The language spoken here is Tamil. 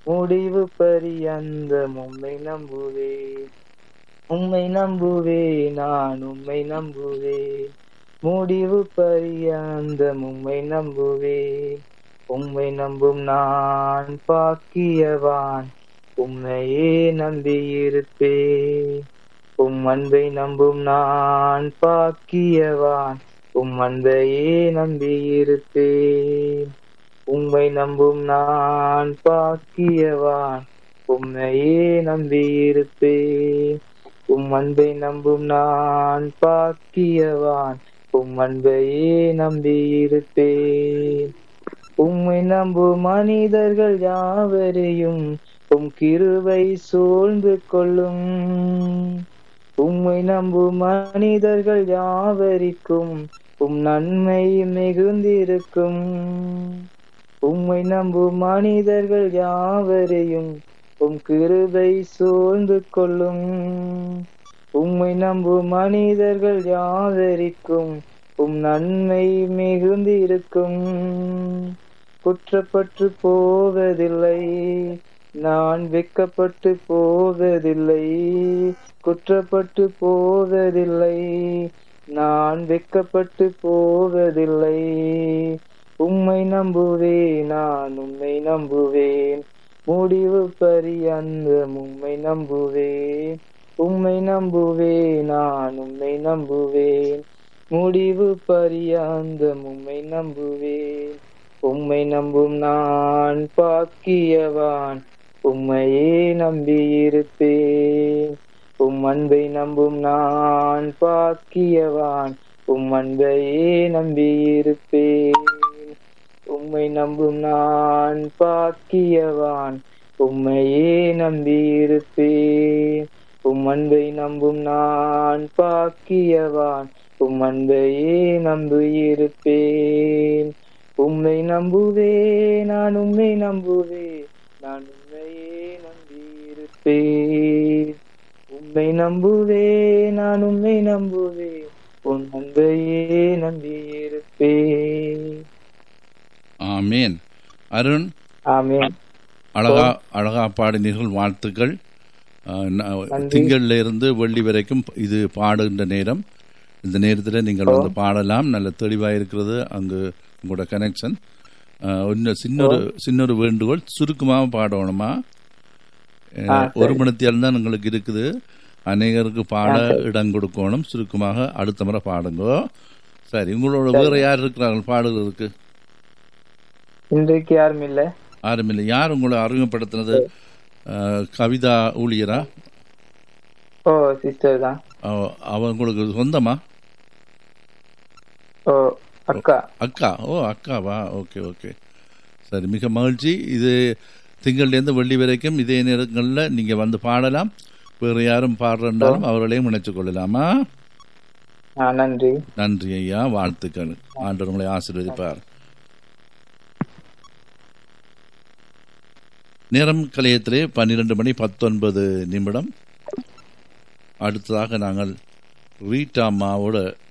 முடிவு பரியந்த உம்மை நம்புவே உம்மை நம்புவே நான் உம்மை நம்புவே முடிவு பரியந்த உம்மை நம்புவே உம்மை நம்பும் நான் பாக்கியவான் உம்மையே நம்பியிருப்பே உம் அன்பை நம்பும் நான் பாக்கியவான் உம் அன்பையே நம்பியிருப்பேன் உம்மை நம்பும் நான் பாக்கியவான் உம்மையே நம்பியிருப்பேன் உம் அன்பை நம்பும் நான் பாக்கியவான் உம் அன்பையே நம்பியிருப்பேன் உம்மை நம்பும் மனிதர்கள் யாவரையும் உம் கிருவை சூழ்ந்து கொள்ளும் உம்மை நம்பும் மனிதர்கள் யாவரிக்கும் உம் நன்மை மிகுந்திருக்கும் உம்மை நம்பும் மனிதர்கள் யாவரையும் உம் கிருபை சூழ்ந்து கொள்ளும் உம்மை நம்பும் மனிதர்கள் யாவரிக்கும் உம் நன்மை மிகுந்திருக்கும் குற்றப்பட்டு போவதில்லை நான் வெக்கப்பட்டு போவதில்லை குற்றப்பட்டு போவதில்லை நான் வெக்கப்பட்டு போவதில்லை உம்மை நம்புவேன் நான் உம்மை நம்புவேன் முடிவு பரியந்த உம்மை நம்புவேன் உம்மை நம்புவேன் நான் உம்மை நம்புவேன் முடிவு பரியந்த உம்மை நம்புவேன் உம்மை நம்பும் நான் பாக்கியவான் உம்மையே நம்பியிருப்பேன் உம் அன்பை நம்பும் நான் பாக்கியவான் உம் அன்பையே நம்பியிருப்பேன் உம்மை நம்பும் நான் பாக்கியவான் உம்மையே நம்பியிருப்பேன் உம் அன்பை நம்பும் நான் பாக்கியவான் உம் அன்பையே நம்பியிருப்பேன் உம்மை நம்புவே நான் உம்மை நம்புவே நான் உண்மையே நம்பியிருப்பேன் உம்மை நம்புவே நான் உம்மை நம்புவே உன் அன்பையே நம்பியிருப்பேன் ஆமேன் அருண் ஆமென் அழகா அழகா பாடினீர்கள் வாழ்த்துக்கள் அஹ், ந- நன்றி. திங்கள்ல இருந்து வெள்ளி வரைக்கும் இது பாடுகின்ற நேரம் இந்த நேரத்தில் நீங்கள் வந்து பாடலாம் நல்ல தெளிவாக இருக்கிறது அங்கு உங்களோட கனெக்ஷன் இன்னும் சின்னொரு சின்னொரு வேண்டுகோள் சுருக்கமாக பாடணுமா அஹ், ஆ, ஒரு சரி. மணித்தியால் தான் உங்களுக்கு இருக்குது அநேகருக்கு பாட இடம் கொடுக்கணும் சுருக்கமாக அடுத்த முறை பாடுங்க சரி உங்களோட வேற யார் இருக்கிறார்கள் பாடுகிறதுக்கு இன்றைக்கு யாரும் இல்ல யாரும் இல்லை யார் உங்களை அறிமுகப்படுத்தினது அஹ், கவிதா ஊழியரா ஓ சிஸ்டர் தான் அவ- அவ உங்களுக்கு சொந்தமா ஓ அக்கா அக்கா ஓ அக்காவா ஓகே ஓகே சரி மிக மகிழ்ச்சி இது திங்கள்லேருந்து வெள்ளி வரைக்கும் இதே நேரங்களில் நீங்கள் வந்து பாடலாம் வேறு யாரும் பாடுறாலும் அவர்களையும் இணைத்துக் கொள்ளலாமா ஆ, நன்றி நன்றி ஐயா வாழ்த்துக்கள் ஆண்டவர் உங்களை ஆசீர்வதிப்பார் நேரம் கலையத்திலே பன்னிரண்டு மணி பத்தொன்பது நிமிடம் அடுத்ததாக நாங்கள் ரீட்டா அம்மாவோட